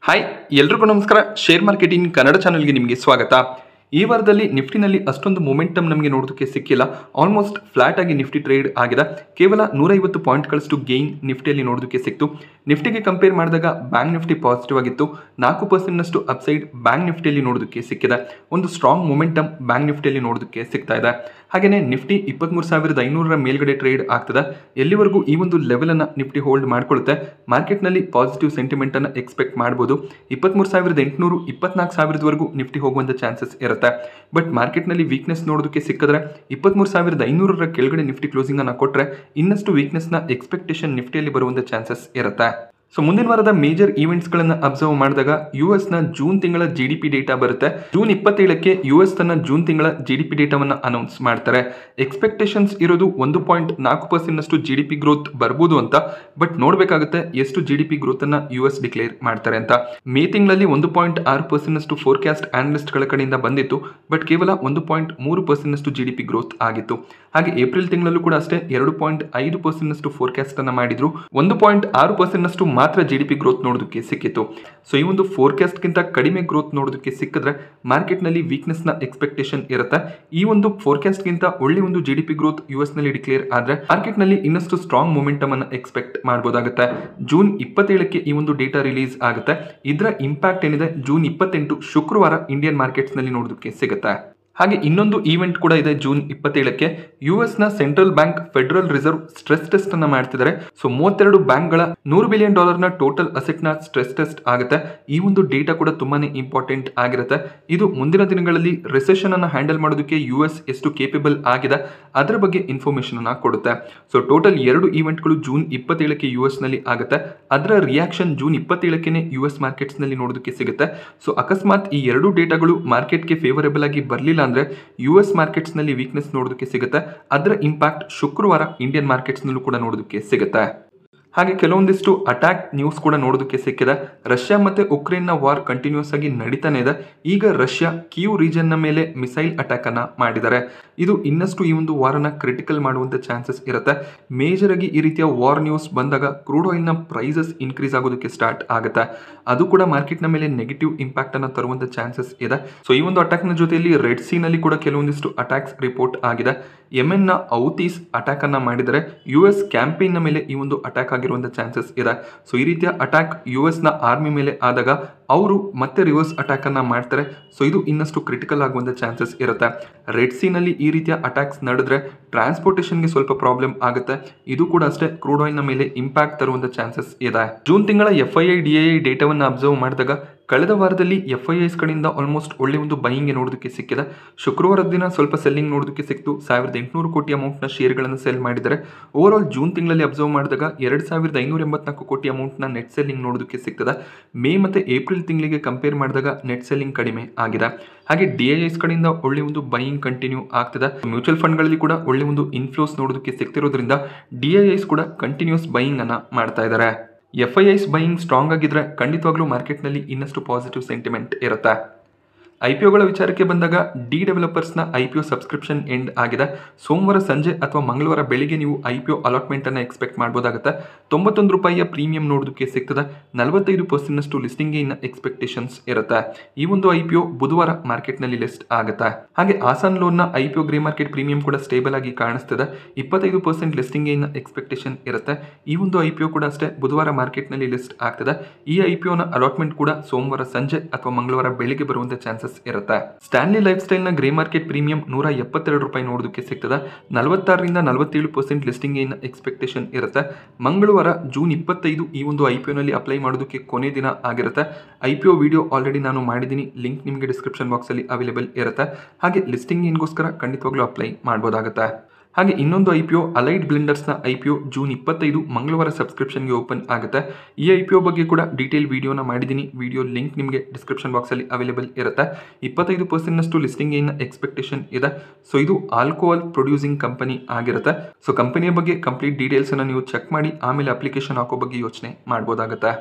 hi ಎಲ್ರಿಗೂ ನಮಸ್ಕಾರ share marketing Kannada ಚಾನಲ್ಗೆ ನಿಮಗೆ ಸ್ವಾಗತ ಈ ವಾರದಲ್ಲಿ ನಿಫ್ಟಿನಲ್ಲಿ ಅಷ್ಟೊಂದು ಮೊಮೆಂಟಮ್ ನಮಗೆ ನೋಡೋದಕ್ಕೆ ಸಿಕ್ಕಿಲ್ಲ ಆಲ್ಮೋಸ್ಟ್ ಫ್ಲಾಟ್ ಆಗಿ ನಿಫ್ಟಿ ಟ್ರೇಡ್ ಆಗಿದೆ ಕೇವಲ ನೂರೈವತ್ತು ಪಾಯಿಂಟ್ಗಳಷ್ಟು ಗೇನ್ ನಿಫ್ಟಿಯಲ್ಲಿ ನೋಡೋದಕ್ಕೆ ಸಿಕ್ತು ನಿಫ್ಟಿಗೆ ಕಂಪೇರ್ ಮಾಡಿದಾಗ ಬ್ಯಾಂಕ್ ನಿಫ್ಟಿ ಪಾಸಿಟಿವ್ ಆಗಿತ್ತು ನಾಲ್ಕು ಪರ್ಸೆಂಟ್ನಷ್ಟು ಅಪ್ಸೈಡ್ ಬ್ಯಾಂಕ್ ನಿಫ್ಟಿಯಲ್ಲಿ ನೋಡೋದಕ್ಕೆ ಸಿಕ್ಕಿದೆ ಒಂದು ಸ್ಟ್ರಾಂಗ್ ಮೊಮೆಂಟಮ್ ಬ್ಯಾಂಕ್ ನಿಫ್ಟಿಯಲ್ಲಿ ನೋಡೋದಕ್ಕೆ ಸಿಗ್ತಾ ಇದೆ ಹಾಗೆಯೇ ನಿಫ್ಟಿ ಇಪ್ಪತ್ತ್ಮೂರು ಸಾವಿರದ ಐನೂರರ ಮೇಲ್ಗಡೆ ಟ್ರೇಡ್ ಆಗ್ತದೆ ಎಲ್ಲಿವರೆಗೂ ಈ ಒಂದು ಲೆವೆಲನ್ನು ನಿಫ್ಟಿ ಹೋಲ್ಡ್ ಮಾಡ್ಕೊಳ್ಳುತ್ತೆ ಮಾರ್ಕೆಟ್ನಲ್ಲಿ ಪಾಸಿಟಿವ್ ಸೆಂಟಿಮೆಂಟನ್ನು ಎಕ್ಸ್ಪೆಕ್ಟ್ ಮಾಡ್ಬೋದು ಇಪ್ಪತ್ತ್ಮೂರು ಸಾವಿರದ ಎಂಟುನೂರು ಇಪ್ಪತ್ನಾಲ್ಕು ಸಾವಿರದವರೆಗೂ ನಿಫ್ಟಿ ಹೋಗುವಂಥ ಚಾನ್ಸಸ್ ಇರುತ್ತೆ ಬಟ್ ಮಾರ್ಕೆಟ್ನಲ್ಲಿ ವೀಕ್ನೆಸ್ ನೋಡೋದಕ್ಕೆ ಸಿಕ್ಕಿದ್ರೆ ಇಪ್ಪತ್ತ್ಮೂರು ಸಾವಿರದ ಐನೂರರ ಕೆಳಗಡೆ ನಿಫ್ಟಿ ಕ್ಲೋಸಿಂಗನ್ನು ಕೊಟ್ಟರೆ ಇನ್ನಷ್ಟು ವೀಕ್ನೆಸ್ನ ಎಕ್ಸ್ಪೆಕ್ಟೇಷನ್ ನಿಫ್ಟಿಯಲ್ಲಿ ಬರುವಂಥ ಚಾನ್ಸಸ್ ಇರುತ್ತೆ ಸೊ ಮುಂದಿನ ವಾರದ ಮೇಜರ್ ಈವೆಂಟ್ಸ್ಗಳನ್ನು ಅಬ್ಸರ್ವ್ ಮಾಡಿದಾಗ ಯು ನ ಜೂನ್ ತಿಂಗಳ ಜಿ ಡಿ ಪಿ ಡೇಟಾ ಬರುತ್ತೆ ಜೂನ್ ಇಪ್ಪತ್ತೇಳಕ್ಕೆ ಯು ಎಸ್ ತನ್ನ ಜೂನ್ ತಿಂಗಳ ಜಿ ಡಿ ಪಿ ಡೇಟಾವನ್ನು ಅನೌನ್ಸ್ ಮಾಡ್ತಾರೆ ಎಕ್ಸ್ಪೆಕ್ಟೇಷನ್ಸ್ ಇರೋದು ಒಂದು ಪಾಯಿಂಟ್ ನಾಲ್ಕು ಪರ್ಸೆಂಟ್ನಷ್ಟು ಜಿ ಡಿ ಪಿ ಗ್ರೋತ್ ಬರ್ಬೋದು ಅಂತ ಬಟ್ ನೋಡಬೇಕಾಗುತ್ತೆ ಎಷ್ಟು ಜಿ ಡಿ ಪಿ ಗ್ರೋತನ್ನು ಯು ಎಸ್ ಡಿಕ್ಲೇರ್ ಮಾಡ್ತಾರೆ ಅಂತ ಮೇ ತಿಂಗಳಲ್ಲಿ ಒಂದು ಪಾಯಿಂಟ್ ಆರು ಪರ್ಸೆಂಟ್ನಷ್ಟು ಫೋರ್ಕಾಸ್ಟ್ ಆನಲಿಸ್ಟ್ಗಳ ಕಡೆಯಿಂದ ಬಂದಿತ್ತು ಬಟ್ ಕೇವಲ ಒಂದು ಪಾಯಿಂಟ್ ಮೂರು ಪರ್ಸೆಂಟ್ನಷ್ಟು ಜಿ ಡಿ ಪಿ ಗ್ರೋತ್ ಆಗಿತ್ತು ಹಾಗೆ ಏಪ್ರಿಲ್ ತಿಂಗಳಲ್ಲೂ ಕೂಡ ಅಷ್ಟೇ ಎರಡು ಪಾಯಿಂಟ್ ಐದು ಪರ್ಸೆಂಟ್ನಷ್ಟು ಫೋರ್ಕಾಸ್ಟ್ ಅನ್ನು ಮಾಡಿದ್ರು ಒಂದು ಪಾಯಿಂಟ್ ಆರು ಪರ್ಸೆಂಟ್ನಷ್ಟು ಮಾತ್ರ ಜಿ ಡಿ ಪಿ ಗ್ರೋತ್ ನೋಡೋದಕ್ಕೆ ಸಿಕ್ಕಿತ್ತು ಸೊ ಈ ಒಂದು ಫೋರ್ಕಾಸ್ಟ್ಗಿಂತ ಕಡಿಮೆ ಗ್ರೋತ್ ನೋಡೋದಕ್ಕೆ ಸಿಕ್ಕಿದ್ರೆ ಮಾರ್ಕೆಟ್ನಲ್ಲಿ ವೀಕ್ನೆಸ್ನ ಎಕ್ಸ್ಪೆಕ್ಟೇಷನ್ ಇರುತ್ತೆ ಈ ಒಂದು ಫೋರ್ಕಾಸ್ಟ್ಗಿಂತ ಒಳ್ಳೆ ಒಂದು G D P growth U S ನಲ್ಲಿ ಡಿಕ್ಲೇರ್ ಆದ್ರೆ ಮಾರ್ಕೆಟ್ನಲ್ಲಿ ಇನ್ನಷ್ಟು ಸ್ಟ್ರಾಂಗ್ ಮೊಮೆಂಟಮ್ ಅನ್ನು ಎಕ್ಸ್ಪೆಕ್ಟ್ ಮಾಡಬಹುದಾಗುತ್ತೆ ಜೂನ್ ಇಪ್ಪತ್ತೇಳಕ್ಕೆ ಈ ಒಂದು ಡೇಟಾ ರಿಲೀಸ್ ಆಗುತ್ತೆ ಇದರ ಇಂಪ್ಯಾಕ್ಟ್ ಏನಿದೆ ಜೂನ್ ಇಪ್ಪತ್ತೆಂಟು ಶುಕ್ರವಾರ ಇಂಡಿಯನ್ ಮಾರ್ಕೆಟ್ಸ್ ನಲ್ಲಿ ನೋಡೋದಕ್ಕೆ ಸಿಗುತ್ತೆ ಹಾಗೆ ಇನ್ನೊಂದು ಈವೆಂಟ್ ಕೂಡ ಇದೆ ಜೂನ್ ಇಪ್ಪತ್ತೇಳಕ್ಕೆ ಯು ಎಸ್ ನ central bank federal reserve stress test ಅನ್ನ ಮಾಡ್ತಿದ್ದಾರೆ ಸೊ ಮೂವತ್ತೆರಡು ಬ್ಯಾಂಕ್ಗಳ ನೂರು ಬಿಲಿಯನ್ ಡಾಲರ್ ನ ಟೋಟಲ್ ಅಸೆಟ್ ನ ಸ್ಟ್ರೆಸ್ ಟೆಸ್ಟ್ ಆಗುತ್ತೆ ಈ ಒಂದು ಡೇಟಾ ಕೂಡ ತುಂಬಾನೇ ಇಂಪಾರ್ಟೆಂಟ್ ಆಗಿರುತ್ತೆ ಇದು ಮುಂದಿನ ದಿನಗಳಲ್ಲಿ ರಿಸೆಷನ್ ಅನ್ನ ಹ್ಯಾಂಡಲ್ ಮಾಡೋದಕ್ಕೆ ಯು ಎಸ್ ಎಷ್ಟು ಕೇಪಬಲ್ ಆಗಿದೆ ಅದರ ಬಗ್ಗೆ ಇನ್ಫಾರ್ಮೇಶನ್ ಅನ್ನ ಕೊಡುತ್ತೆ ಸೊ ಟೋಟಲ್ ಎರಡು ಈವೆಂಟ್ಗಳು ಜೂನ್ ಇಪ್ಪತ್ತೇಳಕ್ಕೆ ಯು ಎಸ್ ನಲ್ಲಿ ಆಗುತ್ತೆ ಅದರ ರಿಯಾಕ್ಷನ್ ಜೂನ್ ಇಪ್ಪತ್ತೇಳಕ್ಕೆ ಯು ಎಸ್ ಮಾರ್ಕೆಟ್ಸ್ ನಲ್ಲಿ ನೋಡೋದಕ್ಕೆ ಸಿಗುತ್ತೆ ಸೊ ಅಕಸ್ಮಾತ್ ಈ ಎರಡು ಡೇಟಾಗಳು ಮಾರ್ಕೆಟ್ಗೆ ಫೇವರೇಬಲ್ ಆಗಿ ಬರಲಿಲ್ಲ ಅಂದ್ರೆ ಯು ಎಸ್ ಮಾರ್ಕೆಟ್ಸ್ ನಲ್ಲಿ ವೀಕ್ನೆಸ್ ನೋಡೋದಕ್ಕೆ ಸಿಗುತ್ತೆ ಅದರ ಇಂಪ್ಯಾಕ್ಟ್ ಶುಕ್ರವಾರ ಇಂಡಿಯನ್ ಮಾರ್ಕೆಟ್ಸ್ ನಲ್ಲೂ ಕೂಡ ನೋಡೋದಕ್ಕೆ ಸಿಗುತ್ತೆ ಹಾಗೆ ಕೆಲವೊಂದಿಷ್ಟು ಅಟ್ಯಾಕ್ ನ್ಯೂಸ್ ಕೂಡ ನೋಡೋದಕ್ಕೆ ಸಿಕ್ಕಿದೆ ರಷ್ಯಾ ಮತ್ತೆ ಉಕ್ರೇನ್ನ ವಾರ್ ಕಂಟಿನ್ಯೂಸ್ ಆಗಿ ನಡೀತಾನೆ ಇದೆ ಈಗ ರಷ್ಯಾ ಕಿಯು ರೀಜನ್ನ ಮೇಲೆ ಮಿಸೈಲ್ ಅಟ್ಯಾಕ್ ಅನ್ನ ಮಾಡಿದ್ದಾರೆ ಇದು ಇನ್ನಷ್ಟು ಈ ಒಂದು ವಾರನ ಕ್ರಿಟಿಕಲ್ ಮಾಡುವಂತ ಚಾನ್ಸಸ್ ಇರುತ್ತೆ ಮೇಜರ್ ಆಗಿ ಈ ರೀತಿಯ ವಾರ್ ನ್ಯೂಸ್ ಬಂದಾಗ ಕ್ರೂಡ್ ಆಯಿಲ್ನ ಪ್ರೈಸಸ್ ಇನ್ಕ್ರೀಸ್ ಆಗೋದಕ್ಕೆ ಸ್ಟಾರ್ಟ್ ಆಗುತ್ತೆ ಅದು ಕೂಡ ಮಾರ್ಕೆಟ್ನ ಮೇಲೆ ನೆಗೆಟಿವ್ ಇಂಪ್ಯಾಕ್ಟ್ ಅನ್ನ ತರುವಂತ ಚಾನ್ಸಸ್ ಇದೆ ಸೊ ಈ ಒಂದು ಅಟ್ಯಾಕ್ನ ಜೊತೆಯಲ್ಲಿ ರೆಡ್ ಸೀನಲ್ಲಿ ಕೂಡ ಕೆಲವೊಂದಿಷ್ಟು ಅಟ್ಯಾಕ್ಸ್ ರಿಪೋರ್ಟ್ ಆಗಿದೆ ಯೆಮೆನ್ನ ಔತೀಸ್ ಅಟ್ಯಾಕ್ ಅನ್ನ ಮಾಡಿದರೆ ಯು ಎಸ್ ಕ್ಯಾಂಪೇನ್ನ ಮೇಲೆ ಈ ಒಂದು ಅಟ್ಯಾಕ್ ಆಗಿರುವಂಥ ಚಾನ್ಸಸ್ ಇದೆ ಸೊ ಈ ರೀತಿಯ ಅಟ್ಯಾಕ್ ಯು ಎಸ್ನ ಆರ್ಮಿ ಮೇಲೆ ಆದಾಗ ಅವರು ಮತ್ತೆ ರಿವರ್ಸ್ ಅಟ್ಯಾಕ್ ಅನ್ನ ಮಾಡ್ತಾರೆ ಸೊ ಇದು ಇನ್ನಷ್ಟು ಕ್ರಿಟಿಕಲ್ ಆಗುವಂಥ ಚಾನ್ಸಸ್ ಇರುತ್ತೆ ರೆಡ್ ಸೀನಲ್ಲಿ ಈ ರೀತಿಯ ಅಟ್ಯಾಕ್ಸ್ ನಡೆದ್ರೆ ಟ್ರಾನ್ಸ್ಪೋರ್ಟೇಷನ್ಗೆ ಸ್ವಲ್ಪ ಪ್ರಾಬ್ಲಮ್ ಆಗುತ್ತೆ ಇದು ಕೂಡ ಅಷ್ಟೇ ಕ್ರೂಡ್ ಆಯಿಲ್ನ ಮೇಲೆ ಇಂಪ್ಯಾಕ್ಟ್ ತರುವಂಥ ಚಾನ್ಸಸ್ ಇದೆ ಜೂನ್ ತಿಂಗಳ F I I D I ಡೇಟಾವನ್ನು ಅಬ್ಸರ್ವ್ ಮಾಡಿದಾಗ ಕಳೆದ ವಾರದಲ್ಲಿ ಎಫ್ ಐ ಐಸ್ ಕಡೆಯಿಂದ ಆಲ್ಮೋಸ್ಟ್ ಒಳ್ಳೆ ಒಂದು ಬೈಯಿಂಗ್ ನೋಡೋದಕ್ಕೆ ಸಿಕ್ಕಿದೆ ಶುಕ್ರವಾರದ ದಿನ ಸ್ವಲ್ಪ ಸೆಲ್ಲಿಂಗ್ ನೋಡೋದಕ್ಕೆ ಸಿಕ್ತು ಸಾವಿರದ ಎಂಟುನೂರು ಕೋಟಿ ಅಮೌಂಟ್ನ ಶೇರ್ಗಳನ್ನು ಸೆಲ್ ಮಾಡಿದ್ದಾರೆ ಓವರ್ ಆಲ್ ಜೂನ್ ತಿಂಗಳಲ್ಲಿ ಅಬ್ಸರ್ವ್ ಮಾಡಿದಾಗ ಎರಡು ಸಾವಿರದ ಐನೂರ ಎಂಬತ್ನಾಲ್ಕು ಕೋಟಿ ಅಮೌಂಟ್ನ ನೆಟ್ ಸೆಲ್ಲಿಂಗ್ ನೋಡೋದಕ್ಕೆ ಸಿಗ್ತದೆ ಮೇ ಮತ್ತು ಏಪ್ರಿಲ್ ತಿಂಗಳಿಗೆ ಕಂಪೇರ್ ಮಾಡಿದಾಗ ನೆಟ್ ಸೆಲ್ಲಿಂಗ್ ಕಡಿಮೆ ಆಗಿದೆ ಹಾಗೆ ಡಿ ಐ ಎಸ್ ಕಡೆಯಿಂದ ಒಳ್ಳೆ ಒಂದು ಬೈಯಿಂಗ್ ಕಂಟಿನ್ಯೂ ಆಗ್ತದೆ ಮ್ಯೂಚುವಲ್ ಫಂಡ್ಗಳಲ್ಲಿ ಕೂಡ ಒಳ್ಳೆ ಒಂದು ಇನ್ಫ್ಲೋಸ್ ನೋಡೋದಕ್ಕೆ ಸಿಗ್ತಿರೋದ್ರಿಂದ ಡಿ ಐ ಎಸ್ ಕೂಡ ಕಂಟಿನ್ಯೂಸ್ ಬೈಯಿಂಗ್ ಅನ್ನ ಮಾಡ್ತಾ ಇದ್ದಾರೆ F I Is buying strong ಆಗಿದ್ರೆ ಖಂಡಿತವಾಗ್ಲೂ ಮಾರ್ಕೆಟ್ನಲ್ಲಿ ಇನ್ನಷ್ಟು ಪಾಸಿಟಿವ್ ಸೆಂಟಿಮೆಂಟ್ ಇರುತ್ತೆ ಐ ಪಿ ಒಗಳ ವಿಚಾರಕ್ಕೆ ಬಂದಾಗ ಡಿ ಡೆವಲಪರ್ಸ್ನ I P O subscription end ಆಗಿದೆ ಸೋಮವಾರ ಸಂಜೆ ಅಥವಾ ಮಂಗಳವಾರ ಬೆಳಿಗ್ಗೆ ನೀವು ಐ ಪಿ ಒ ಅಲಾಟ್ಮೆಂಟನ್ನು ಎಕ್ಸ್ಪೆಕ್ಟ್ ಮಾಡ್ಬೋದಾಗುತ್ತೆ ತೊಂಬತ್ತೊಂದು ರೂಪಾಯಿಯ ಪ್ರೀಮಿಯಂ ನೋಡೋದಕ್ಕೆ ಸಿಗ್ತದೆ ನಲವತ್ತೈದು ಪರ್ಸೆಂಟ್ನಷ್ಟು ಲಿಸ್ಟಿಂಗ್ ಇನ್ನ ಎಕ್ಸ್ಪೆಕ್ಟೇಷನ್ಸ್ ಇರುತ್ತೆ ಈ ಒಂದು ಐ ಪಿ ಒ ಬುಧವಾರ ಮಾರ್ಕೆಟ್ನಲ್ಲಿ ಲಿಸ್ಟ್ ಆಗುತ್ತೆ ಹಾಗೆ ಆಸಾನ್ ಲೋನ್ನ I P O grey market premium ಕೂಡ ಸ್ಟೇಬಲ್ ಆಗಿ ಕಾಣಿಸ್ತದೆ ಇಪ್ಪತ್ತೈದು ಪರ್ಸೆಂಟ್ ಲಿಸ್ಟಿಂಗ್ ಇನ್ನ ಎಕ್ಸ್ಪೆಕ್ಟೇಷನ್ ಇರುತ್ತೆ ಈ ಒಂದು ಐ ಪಿ ಒ ಕೂಡ ಅಷ್ಟೇ ಬುಧವಾರ ಮಾರ್ಕೆಟ್ನಲ್ಲಿ ಲಿಸ್ಟ್ ಆಗ್ತದೆ ಈ ಐ ಪಿ ಒನ ಅಲಾಟ್ಮೆಂಟ್ ಕೂಡ ಸೋಮವಾರ ಸಂಜೆ ಅಥವಾ ಮಂಗಳವಾರ ಬೆಳಿಗ್ಗೆ ಬರುವಂಥ ಚಾನ್ಸಸ್ ಇರುತ್ತೆ ಸ್ಟ್ಯಾನ್ಲಿ ಲೈಫ್ ಸ್ಟೈಲ್ನ ಗ್ರೇ ಮಾರ್ಕೆಟ್ ಪ್ರೀಮಿಯಂ ನೂರ ಎಪ್ಪತ್ತೆರಡು ರೂಪಾಯಿ ನೋಡೋದಕ್ಕೆ ಸಿಗ್ತದೆ ನಲವತ್ತಾರರಿಂದ ನಲವತ್ತೇಳು ಪರ್ಸೆಂಟ್ ಲಿಸ್ಟಿಂಗ್ ಇನ್ ಎಕ್ಸ್ಪೆಕ್ಟೇಷನ್ ಇರುತ್ತೆ ಮಂಗಳವಾರ ಜೂನ್ ಇಪ್ಪತ್ತೈದು ಈ ಒಂದು ಐ ಪಿ ಒನಲ್ಲಿ ಅಪ್ಲೈ ಮಾಡೋದಕ್ಕೆ ಕೊನೆ ದಿನ ಆಗಿರುತ್ತೆ I P O video already ನಾನು ಮಾಡಿದ್ದೀನಿ ಲಿಂಕ್ ನಿಮಗೆ ಡಿಸ್ಕ್ರಿಪ್ಷನ್ ಬಾಕ್ಸಲ್ಲಿ ಅವೈಲೇಬಲ್ ಇರುತ್ತೆ ಹಾಗೆ ಲಿಸ್ಟಿಂಗ್ ಇನ್ಗೋಸ್ಕರ ಖಂಡಿತವಾಗ್ಲೂ ಅಪ್ಲೈ ಮಾಡ್ಬೋದಾಗುತ್ತೆ ಹಾಗೆ ಇನ್ನೊಂದು ಐ ಪಿ ಒ ಅಲೈಡ್ ಬ್ಲೆಂಡರ್ಸ್ನ ಐ ಪಿ ಒ ಜೂನ್ ಇಪ್ಪತ್ತೈದು ಮಂಗಳವಾರ ಸಬ್ಸ್ಕ್ರಿಪ್ಷನ್ಗೆ ಓಪನ್ ಆಗುತ್ತೆ ಈ ಐ ಪಿ ಒ ಬಗ್ಗೆ ಕೂಡ ಡೀಟೇಲ್ ವಿಡಿಯೋನ ಮಾಡಿದ್ದೀನಿ ವಿಡಿಯೋ ಲಿಂಕ್ ನಿಮಗೆ ಡಿಸ್ಕ್ರಿಪ್ಷನ್ ಬಾಕ್ಸಲ್ಲಿ ಅವೈಲೇಬಲ್ ಇರುತ್ತೆ ಇಪ್ಪತ್ತೈದು ಪರ್ಸೆಂಟ್ನಷ್ಟು ಲಿಸ್ಟಿಂಗ್ ಏನು ಎಕ್ಸ್ಪೆಕ್ಟೇಷನ್ ಇದೆ ಸೊ ಇದು ಆಲ್ಕೋಹಾಲ್ ಪ್ರೊಡ್ಯೂಸಿಂಗ್ ಕಂಪನಿ ಆಗಿರುತ್ತೆ ಸೊ ಕಂಪನಿಯ ಬಗ್ಗೆ ಕಂಪ್ಲೀಟ್ ಡೀಟೇಲ್ಸನ್ನು ನೀವು ಚೆಕ್ ಮಾಡಿ ಆಮೇಲೆ ಅಪ್ಲಿಕೇಶನ್ ಹಾಕೋ ಬಗ್ಗೆ ಯೋಚನೆ ಮಾಡ್ಬೋದಾಗುತ್ತೆ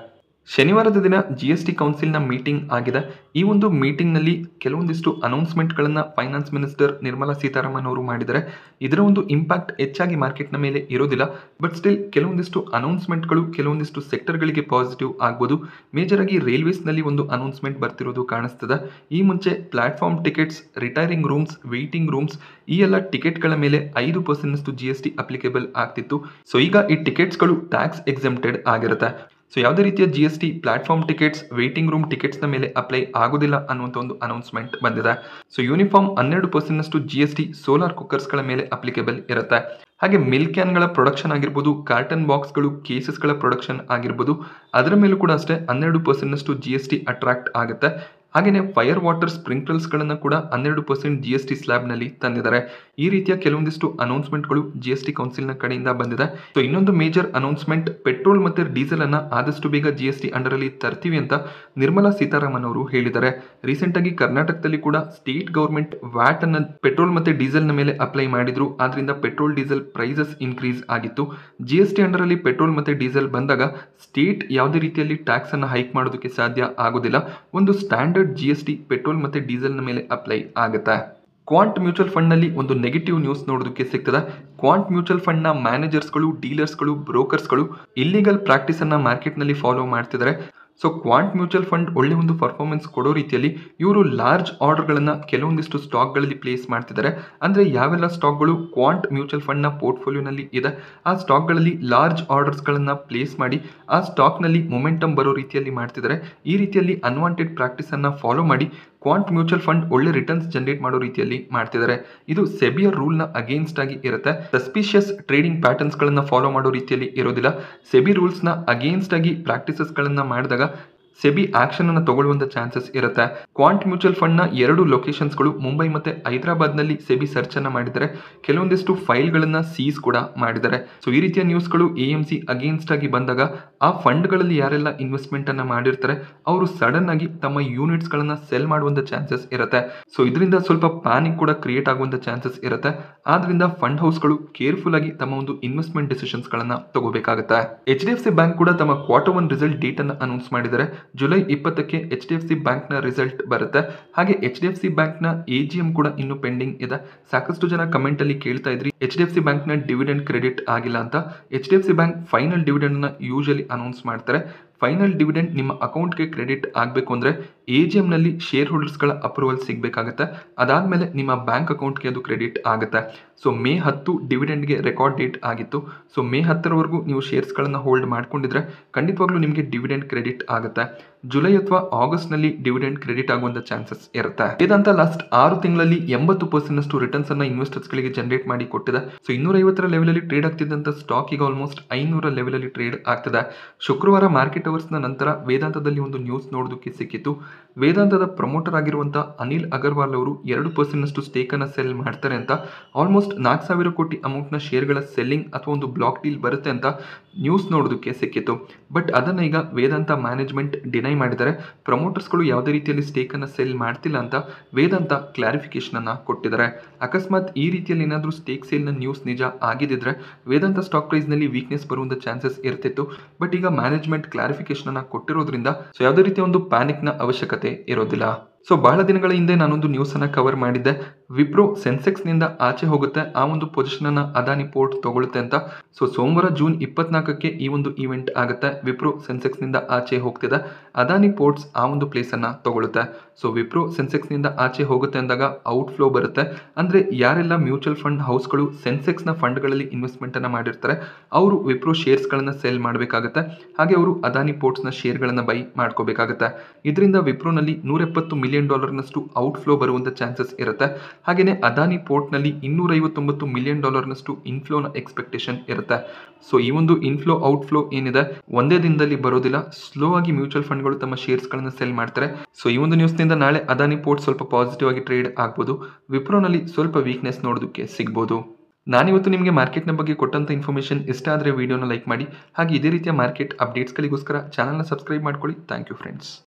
ಶನಿವಾರದ ದಿನ ಜಿ ಎಸ್ ಟಿ ಕೌನ್ಸಿಲ್ನ ಮೀಟಿಂಗ್ ಆಗಿದೆ ಈ ಒಂದು ಮೀಟಿಂಗ್ನಲ್ಲಿ ಕೆಲವೊಂದಿಷ್ಟು ಅನೌನ್ಸ್ಮೆಂಟ್ಗಳನ್ನು ಫೈನಾನ್ಸ್ ಮಿನಿಸ್ಟರ್ ನಿರ್ಮಲಾ ಸೀತಾರಾಮನ್ ಅವರು ಮಾಡಿದ್ದಾರೆ ಇದರ ಒಂದು ಇಂಪ್ಯಾಕ್ಟ್ ಹೆಚ್ಚಾಗಿ ಮಾರ್ಕೆಟ್ನ ಮೇಲೆ ಇರೋದಿಲ್ಲ ಬಟ್ ಸ್ಟಿಲ್ ಕೆಲವೊಂದಿಷ್ಟು ಅನೌನ್ಸ್ಮೆಂಟ್ಗಳು ಕೆಲವೊಂದಿಷ್ಟು ಸೆಕ್ಟರ್ಗಳಿಗೆ ಪಾಸಿಟಿವ್ ಆಗ್ಬೋದು ಮೇಜರ್ ಆಗಿ ರೈಲ್ವೇಸ್ನಲ್ಲಿ ಒಂದು ಅನೌನ್ಸ್ಮೆಂಟ್ ಬರ್ತಿರೋದು ಕಾಣಿಸ್ತದೆ ಈ ಮುಂಚೆ platform tickets retiring rooms waiting rooms ಈ ಎಲ್ಲ ಟಿಕೆಟ್ಗಳ ಮೇಲೆ ಐದು ಪರ್ಸೆಂಟ್ನಷ್ಟು ಜಿ ಎಸ್ ಟಿ ಅಪ್ಲಿಕೇಬಲ್ ಆಗ್ತಿತ್ತು ಸೊ ಈಗ ಈ ಟಿಕೆಟ್ಸ್ಗಳು ಟ್ಯಾಕ್ಸ್ ಎಕ್ಸೆಂಪ್ಟೆಡ್ ಆಗಿರುತ್ತೆ ಸೊ ಯಾವುದೇ ರೀತಿಯ G S T platform tickets waiting room ಟಿಕೆಟ್ಸ್ನ ಮೇಲೆ ಅಪ್ಲೈ ಆಗೋದಿಲ್ಲ ಅನ್ನುವಂಥ ಒಂದು ಅನೌನ್ಸ್ಮೆಂಟ್ ಬಂದಿದೆ ಸೊ ಯೂನಿಫಾರ್ಮ್ ಹನ್ನೆರಡು ಪರ್ಸೆಂಟ್ನಷ್ಟು ಜಿ ಎಸ್ ಟಿ ಸೋಲಾರ್ ಕುಕ್ಕರ್ಸ್ಗಳ ಮೇಲೆ ಅಪ್ಲಿಕೇಬಲ್ ಇರುತ್ತೆ ಹಾಗೆ ಮಿಲ್ಕ್ ಕ್ಯಾನ್ಗಳ ಪ್ರೊಡಕ್ಷನ್ ಆಗಿರ್ಬೋದು ಕಾರ್ಟನ್ ಬಾಕ್ಸ್ಗಳು ಕೇಸಸ್ಗಳ ಪ್ರೊಡಕ್ಷನ್ ಆಗಿರ್ಬೋದು ಅದರ ಮೇಲೂ ಕೂಡ ಅಷ್ಟೇ ಹನ್ನೆರಡು ಪರ್ಸೆಂಟ್ನಷ್ಟು ಜಿ ಎಸ್ ಟಿ ಅಟ್ರಾಕ್ಟ್ ಆಗುತ್ತೆ ಹಾಗೆಯೇ ಫೈರ್ ವಾಟರ್ ಸ್ಪ್ರಿಂಕ್ಲರ್ಸ್ಗಳನ್ನು ಕೂಡ ಹನ್ನೆರಡು ಪರ್ಸೆಂಟ್ ಜಿ ಎಸ್ ಟಿ ಸ್ಲ್ಯಾಬ್ನಲ್ಲಿ ತಂದಿದ್ದಾರೆ ಈ ರೀತಿಯ ಕೆಲವೊಂದಿಷ್ಟು ಅನೌನ್ಸ್ಮೆಂಟ್ಗಳು ಜಿ ಎಸ್ ಟಿ ಕೌನ್ಸಿಲ್ನ ಕಡೆಯಿಂದ ಬಂದಿದೆ ಸೊ ಇನ್ನೊಂದು ಮೇಜರ್ ಅನೌನ್ಸ್ಮೆಂಟ್ ಪೆಟ್ರೋಲ್ ಮತ್ತು ಡೀಸೆಲ್ ಅನ್ನ ಆದಷ್ಟು ಬೇಗ ಜಿ ಎಸ್ ಟಿ ಅಂಡರಲ್ಲಿ ತರ್ತೀವಿ ಅಂತ ನಿರ್ಮಲಾ ಸೀತಾರಾಮನ್ ಅವರು ಹೇಳಿದ್ದಾರೆ ರೀಸೆಂಟ್ ಆಗಿ ಕರ್ನಾಟಕದಲ್ಲಿ ಕೂಡ ಸ್ಟೇಟ್ ಗೌರ್ಮೆಂಟ್ ವ್ಯಾಟ್ ಅನ್ನ ಪೆಟ್ರೋಲ್ ಮತ್ತೆ ಡೀಸೆಲ್ನ ಮೇಲೆ ಅಪ್ಲೈ ಮಾಡಿದ್ರು ಆದ್ರಿಂದ ಪೆಟ್ರೋಲ್ ಡೀಸೆಲ್ ಪ್ರೈಸಸ್ ಇನ್ಕ್ರೀಸ್ ಆಗಿತ್ತು ಜಿ ಎಸ್ ಟಿ ಅಂಡರಲ್ಲಿ ಪೆಟ್ರೋಲ್ ಮತ್ತೆ ಡೀಸೆಲ್ ಬಂದಾಗ ಸ್ಟೇಟ್ ಯಾವುದೇ ರೀತಿಯಲ್ಲಿ ಟ್ಯಾಕ್ಸ್ ಅನ್ನ ಹೈಕ್ ಮಾಡೋದಕ್ಕೆ ಸಾಧ್ಯ ಆಗೋದಿಲ್ಲ ಒಂದು standard G S T petrol ಮತ್ತೆ ಡೀಸೆಲ್ನ ಮೇಲೆ ಅಪ್ಲೈ ಆಗುತ್ತೆ ಕ್ವಾಂಟ್ ಮ್ಯೂಚುವಲ್ ಫಂಡ್ನಲ್ಲಿ ಒಂದು ನೆಗೆಟಿವ್ ನ್ಯೂಸ್ ನೋಡೋದಕ್ಕೆ ಸಿಗ್ತದೆ ಕ್ವಾಂಟ್ ಮ್ಯೂಚುವಲ್ ಫಂಡ್ನ ಮ್ಯಾನೇಜರ್ಸ್ಗಳು ಡೀಲರ್ಸ್ಗಳು ಬ್ರೋಕರ್ಸ್ಗಳು ಇಲ್ಲಿಗಲ್ ಪ್ರಾಕ್ಟೀಸನ್ನು ಮಾರ್ಕೆಟ್ನಲ್ಲಿ ಫಾಲೋ ಮಾಡ್ತಿದ್ದಾರೆ ಸೊ ಕ್ವಾಂಟ್ ಮ್ಯೂಚುವಲ್ ಫಂಡ್ ಒಳ್ಳೆ ಒಂದು ಪರ್ಫಾರ್ಮೆನ್ಸ್ ಕೊಡೋ ರೀತಿಯಲ್ಲಿ ಇವರು ಲಾರ್ಜ್ ಆರ್ಡರ್ಗಳನ್ನು ಕೆಲವೊಂದಿಷ್ಟು ಸ್ಟಾಕ್ಗಳಲ್ಲಿ ಪ್ಲೇಸ್ ಮಾಡ್ತಿದ್ದಾರೆ ಅಂದರೆ ಯಾವೆಲ್ಲ ಸ್ಟಾಕ್ಗಳು ಕ್ವಾಂಟ್ ಮ್ಯೂಚುವಲ್ ಫಂಡ್ನ ಪೋರ್ಟ್ಫೋಲಿಯೋನಲ್ಲಿ ಇದೆ ಆ ಸ್ಟಾಕ್ಗಳಲ್ಲಿ ಲಾರ್ಜ್ ಆರ್ಡರ್ಸ್ಗಳನ್ನು ಪ್ಲೇಸ್ ಮಾಡಿ ಆ ಸ್ಟಾಕ್ನಲ್ಲಿ ಮೊಮೆಂಟಮ್ ಬರೋ ರೀತಿಯಲ್ಲಿ ಮಾಡ್ತಿದ್ದಾರೆ ಈ ರೀತಿಯಲ್ಲಿ ಅನ್ವಾಂಟೆಡ್ ಪ್ರಾಕ್ಟೀಸನ್ನು ಫಾಲೋ ಮಾಡಿ ಕ್ವಾಂಟ್ ಮ್ಯೂಚುವಲ್ ಫಂಡ್ ಒಳ್ಳೆ ರಿಟರ್ನ್ಸ್ ಜನರೇಟ್ ಮಾಡೋ ರೀತಿಯಲ್ಲಿ ಮಾಡ್ತಿದ್ದಾರೆ ಇದು ಸೆಬಿಯ ರೂಲ್ನ ಅಗೇನ್ಸ್ಟ್ ಆಗಿ ಇರುತ್ತೆ ಸಸ್ಪಿಷಿಯಸ್ ಟ್ರೇಡಿಂಗ್ ಪ್ಯಾಟರ್ನ್ಸ್ಗಳನ್ನು ಫಾಲೋ ಮಾಡೋ ರೀತಿಯಲ್ಲಿ ಇರೋದಿಲ್ಲ ಸೆಬಿ ರೂಲ್ಸ್ನ ಅಗೇನ್ಸ್ಟ್ ಆಗಿ ಪ್ರಾಕ್ಟೀಸಸ್ಗಳನ್ನು ಮಾಡಿದಾಗ ಸೆಬಿ ಆಕ್ಷನ್ ಅನ್ನು ತಗೊಳ್ಳುವಂತ ಚಾನ್ಸಸ್ ಇರುತ್ತೆ ಕ್ವಾಂಟ್ ಮ್ಯೂಚುವಲ್ ಫಂಡ್ ನ ಎರಡು ಲೊಕೇಶನ್ಸ್ಗಳು ಮುಂಬೈ ಮತ್ತೆ ಹೈದರಾಬಾದ್ ನಲ್ಲಿ ಸೆಬಿ ಸರ್ಚ್ ಅನ್ನ ಮಾಡಿದ್ದಾರೆ ಕೆಲವೊಂದಿಷ್ಟು ಫೈಲ್ಗಳನ್ನ ಸೀಸ್ ಕೂಡ ಮಾಡಿದ್ದಾರೆ ಸೊ ಈ ರೀತಿಯ ನ್ಯೂಸ್ಗಳು ಎ ಎಂ ಸಿ ಅಗೇನ್ಸ್ಟ್ ಆಗಿ ಬಂದಾಗ ಆ ಫಂಡ್ಗಳಲ್ಲಿ ಯಾರೆಲ್ಲ ಇನ್ವೆಸ್ಟ್ಮೆಂಟ್ ಅನ್ನ ಮಾಡಿರ್ತಾರೆ ಅವರು ಸಡನ್ ಆಗಿ ತಮ್ಮ ಯೂನಿಟ್ಸ್ ಗಳನ್ನ ಸೆಲ್ ಮಾಡುವಂತ ಚಾನ್ಸಸ್ ಇರುತ್ತೆ ಸೊ ಇದರಿಂದ ಸ್ವಲ್ಪ ಪ್ಯಾನಿಕ್ ಕೂಡ ಕ್ರಿಯೇಟ್ ಆಗುವಂತ ಚಾನ್ಸಸ್ ಇರುತ್ತೆ ಆದ್ರಿಂದ ಫಂಡ್ ಹೌಸ್ಗಳು ಕೇರ್ಫುಲ್ ಆಗಿ ತಮ್ಮ ಒಂದು ಇನ್ವೆಸ್ಟ್ಮೆಂಟ್ ಡಿಸಿಷನ್ಸ್ ಗಳನ್ನ ತಗೋಬೇಕಾಗುತ್ತೆ H D F C bank ಕೂಡ ತಮ್ಮ ಕ್ವಾರ್ಟರ್ ಒನ್ ರಿಸಲ್ಟ್ ಡೇಟ್ ಅನ್ನ ಅನೌನ್ಸ್ ಮಾಡಿದ್ದಾರೆ ಜುಲೈ ಇಪ್ಪತ್ತಕ್ಕೆ ಎಚ್ ಡಿ ಎಫ್ ಸಿ ಬ್ಯಾಂಕ್ನ ರಿಸಲ್ಟ್ ಬರುತ್ತೆ ಹಾಗೆ ಎಚ್ ಡಿ ಎಫ್ ಸಿ ಬ್ಯಾಂಕ್ನ ಎ ಜಿ ಎಂ ಕೂಡ ಇನ್ನು ಪೆಂಡಿಂಗ್ ಇದೆ ಸಾಕಷ್ಟು ಜನ ಕಮೆಂಟ್ ಅಲ್ಲಿ ಕೇಳ್ತಾ ಇದ್ರಿ ಎಚ್ ಡಿ ಎಫ್ ಸಿ ಬ್ಯಾಂಕ್ನ ಡಿವಿಡೆಂಡ್ ಕ್ರೆಡಿಟ್ ಆಗಿಲ್ಲ ಅಂತ H D F C bank final dividend ನ ಯೂಶಲಿ ಅನೌನ್ಸ್ ಮಾಡ್ತಾರೆ ಫೈನಲ್ ಡಿವಿಡೆಂಡ್ ನಿಮ್ಮ ಅಕೌಂಟ್ಗೆ ಕ್ರೆಡಿಟ್ ಆಗಬೇಕು ಅಂದರೆ ಎ ಜಿ ಎಮ್ನಲ್ಲಿ ಶೇರ್ ಹೋಲ್ಡರ್ಸ್ಗಳ ಅಪ್ರೂವಲ್ ಸಿಗಬೇಕಾಗತ್ತೆ ಅದಾದಮೇಲೆ ನಿಮ್ಮ ಬ್ಯಾಂಕ್ ಅಕೌಂಟ್ಗೆ ಅದು ಕ್ರೆಡಿಟ್ ಆಗುತ್ತೆ ಸೊ ಮೇ ಹತ್ತು ಡಿವಿಡೆಂಡ್ಗೆ ರೆಕಾರ್ಡ್ ಡೇಟ್ ಆಗಿತ್ತು ಸೊ ಮೇ ಹತ್ತರವರೆಗೂ ನೀವು ಶೇರ್ಸ್ಗಳನ್ನು ಹೋಲ್ಡ್ ಮಾಡ್ಕೊಂಡಿದ್ರೆ ಖಂಡಿತವಾಗ್ಲೂ ನಿಮಗೆ ಡಿವಿಡೆಂಡ್ ಕ್ರೆಡಿಟ್ ಆಗುತ್ತೆ ಜುಲೈ ಅಥವಾ ಆಗಸ್ಟ್ನಲ್ಲಿ ಡಿವಿಡೆಂಡ್ ಕ್ರೆಡಿಟ್ ಆಗುವಂಥ ಚಾನ್ಸಸ್ ಇರುತ್ತೆ ಇದಂತ ಲಾಸ್ಟ್ ಆರು ತಿಂಗಳಲ್ಲಿ ಎಂಬತ್ತು ಪರ್ಸೆಂಟ್ ಅಷ್ಟು ರಿಟರ್ನ್ಸ್ ಅನ್ನ ಇನ್ವೆಸ್ಟರ್ಸ್ಗಳಿಗೆ ಜನರೇಟ್ ಮಾಡಿ ಕೊಟ್ಟಿದೆ ಸೊ ಇನ್ನೂರ ಐವತ್ತರ ಲೆವೆಲಲ್ಲಿ ಟ್ರೇಡ್ ಆಗ್ತಿದ್ದಂಥ ಸ್ಟಾಕ್ ಈಗ ಆಲ್ಮೋಸ್ಟ್ ಐನೂರ ಲೆವೆಲಲ್ಲಿ ಟ್ರೇಡ್ ಆಗ್ತಿದೆ ಶುಕ್ರವಾರ ಮಾರ್ಕೆಟ್ ಅವರ್ಸ್ನ ನಂತರ ವೇದಾಂತದಲ್ಲಿ ಒಂದು ನ್ಯೂಸ್ ನೋಡೋದಕ್ಕೆ ಸಿಕ್ಕಿತ್ತು ವೇದಾಂತದ ಪ್ರಮೋಟರ್ ಆಗಿರುವಂಥ ಅನಿಲ್ ಅಗರ್ವಾಲ್ ಅವರು ಎರಡು ಪರ್ಸೆಂಟ್ನಷ್ಟು ಸ್ಟೇಕನ್ನು ಸೆಲ್ ಮಾಡ್ತಾರೆ ಅಂತ ಆಲ್ಮೋಸ್ಟ್ ನಾಲ್ಕು ಸಾವಿರ ಕೋಟಿ ಅಮೌಂಟ್ನ ಶೇರ್ಗಳ ಸೆಲ್ಲಿಂಗ್ ಅಥವಾ ಒಂದು ಬ್ಲಾಕ್ ಡೀಲ್ ಬರುತ್ತೆ ಅಂತ ನ್ಯೂಸ್ ನೋಡೋದಕ್ಕೆ ಸಿಕ್ಕಿತ್ತು ಬಟ್ ಅದನ್ನು ಈಗ ವೇದಾಂತ ಮ್ಯಾನೇಜ್ಮೆಂಟ್ ಡಿನೈ ಮಾಡಿದ್ದಾರೆ ಪ್ರಮೋಟರ್ಸ್ಗಳು ಯಾವುದೇ ರೀತಿಯಲ್ಲಿ ಸ್ಟೇಕನ್ನು ಸೆಲ್ ಮಾಡ್ತಿಲ್ಲ ಅಂತ ವೇದಾಂತ ಕ್ಲಾರಿಫಿಕೇಶನ್ ಅನ್ನ ಕೊಟ್ಟಿದ್ದಾರೆ ಅಕಸ್ಮಾತ್ ಈ ರೀತಿಯಲ್ಲಿ ಏನಾದರೂ ಸ್ಟೇಕ್ ಸೇಲ್ನ ನ್ಯೂಸ್ ನಿಜ ಆಗಿದ್ದಿದ್ರೆ ವೇದಾಂತ ಸ್ಟಾಕ್ ಪ್ರೈಸ್ನಲ್ಲಿ ವೀಕ್ನೆಸ್ ಬರುವಂಥ ಚಾನ್ಸಸ್ ಇರ್ತಿತ್ತು ಬಟ್ ಈಗ ಮ್ಯಾನೇಜ್ಮೆಂಟ್ ಕ್ಲಾರಿಫಿಕೇಶನ್ ಅನ್ನ ಕೊಟ್ಟಿರೋದ್ರಿಂದ ಸೊ ಯಾವುದೇ ರೀತಿಯ ಒಂದು ಪ್ಯಾನಿಕ್ನ ಅವಶ್ಯಕತೆ ಇರೋದಿಲ್ಲ ಸೊ ಬಹಳ ದಿನಗಳ ಹಿಂದೆ ನಾನೊಂದು ನ್ಯೂಸ್ ಅನ್ನ ಕವರ್ ಮಾಡಿದ್ದೆ ವಿಪ್ರೋ ಸೆನ್ಸೆಕ್ಸ್ ನಿಂದ ಆಚೆ ಹೋಗುತ್ತೆ ಆ ಒಂದು ಪೊಸಿಷನ್ ಅನ್ನ ಅದಾನಿ ಪೋರ್ಟ್ ತಗೊಳುತ್ತೆ ಅಂತ ಸೊ ಸೋಮವಾರ ಜೂನ್ ಇಪ್ಪತ್ನಾಲ್ಕಕ್ಕೆ ಈ ಒಂದು ಇವೆಂಟ್ ಆಗುತ್ತೆ ವಿಪ್ರೋ ಸೆನ್ಸೆಕ್ಸ್ ನಿಂದ ಆಚೆ ಹೋಗ್ತಿದೆ ಅದಾನಿ ಪೋರ್ಟ್ಸ್ ಆ ಒಂದು ಪ್ಲೇಸ್ ಅನ್ನ ತಗೊಳುತ್ತೆ ಸೊ ವಿಪ್ರೋ ಸೆನ್ಸೆಕ್ಸ್ ನಿಂದ ಆಚೆ ಹೋಗುತ್ತೆ ಅಂದಾಗ ಔಟ್ ಫ್ಲೋ ಬರುತ್ತೆ ಅಂದ್ರೆ ಯಾರೆಲ್ಲ ಮ್ಯೂಚುವಲ್ ಫಂಡ್ ಹೌಸ್ಗಳು ಸೆನ್ಸೆಕ್ಸ್ ನ ಫಂಡ್ಗಳಲ್ಲಿ ಇನ್ವೆಸ್ಟ್ಮೆಂಟ್ ಅನ್ನ ಮಾಡಿರ್ತಾರೆ ಅವರು ವಿಪ್ರೋ ಶೇರ್ಸ್ ಗಳನ್ನ ಸೆಲ್ ಮಾಡಬೇಕಾಗುತ್ತೆ ಹಾಗೆ ಅವರು ಅದಾನಿ ಪೋರ್ಟ್ಸ್ ನ ಶೇರ್ ಗಳನ್ನ ಬೈ ಮಾಡ್ಕೋಬೇಕಾಗುತ್ತೆ ಇದರಿಂದ ವಿಪ್ರೋನಲ್ಲಿ ನೂರ ಎಪ್ಪತ್ತು ಮಿಲಿಯನ್ ಡಾಲರ್ನಷ್ಟು ಔಟ್ ಫ್ಲೋ ಬರುವಂತ ಚಾನ್ಸಸ್ ಇರುತ್ತೆ ಹಾಗೆಯೇ ಅದಾನಿ ಪೋರ್ಟ್ನಲ್ಲಿ ಇನ್ನೂರ ಐವತ್ತೊಂಬತ್ತು ಮಿಲಿಯನ್ ಡಾಲರ್ನಷ್ಟು ಇನ್ಫ್ಲೋನ ಎಕ್ಸ್ಪೆಕ್ಟೇಷನ್ ಇರುತ್ತೆ ಸೊ ಈ ಒಂದು ಇನ್ಫ್ಲೋ ಔಟ್ ಫ್ಲೋ ಏನಿದೆ ಒಂದೇ ದಿನದಲ್ಲಿ ಬರೋದಿಲ್ಲ ಸ್ಲೋ ಆಗಿ ಮ್ಯೂಚುವಲ್ ಫಂಡ್ಗಳು ತಮ್ಮ ಶೇರ್ಸ್ಗಳನ್ನು ಸೆಲ್ ಮಾಡ್ತಾರೆ ಸೊ ಈ ಒಂದು ನ್ಯೂಸ್ನಿಂದ ನಾಳೆ ಅದಾನಿ ಪೋರ್ಟ್ ಸ್ವಲ್ಪ ಪಾಸಿಟಿವ್ ಆಗಿ ಟ್ರೇಡ್ ಆಗ್ಬೋದು ವಿಪ್ರೋನಲ್ಲಿ ಸ್ವಲ್ಪ ವೀಕ್ನೆಸ್ ನೋಡೋದಕ್ಕೆ ಸಿಗ್ಬೋದು ನಾನಿವತ್ತು ನಿಮಗೆ ಮಾರ್ಕೆಟ್ನ ಬಗ್ಗೆ ಕೊಟ್ಟಂಥ ಇನ್ಫಾರ್ಮೇಷನ್ ಇಷ್ಟ ಆದರೆ ವಿಡಿಯೋನ ಲೈಕ್ ಮಾಡಿ ಹಾಗೆ ಇದೇ ರೀತಿಯ ಮಾರ್ಕೆಟ್ ಅಪ್ಡೇಟ್ಸ್ಗಳಿಗೋಸ್ಕರ ಚಾನಲ್ನ ಸಬ್ಸ್ಕ್ರೈಬ್ ಮಾಡ್ಕೊಳ್ಳಿ ಥ್ಯಾಂಕ್ ಯು ಫ್ರೆಂಡ್ಸ್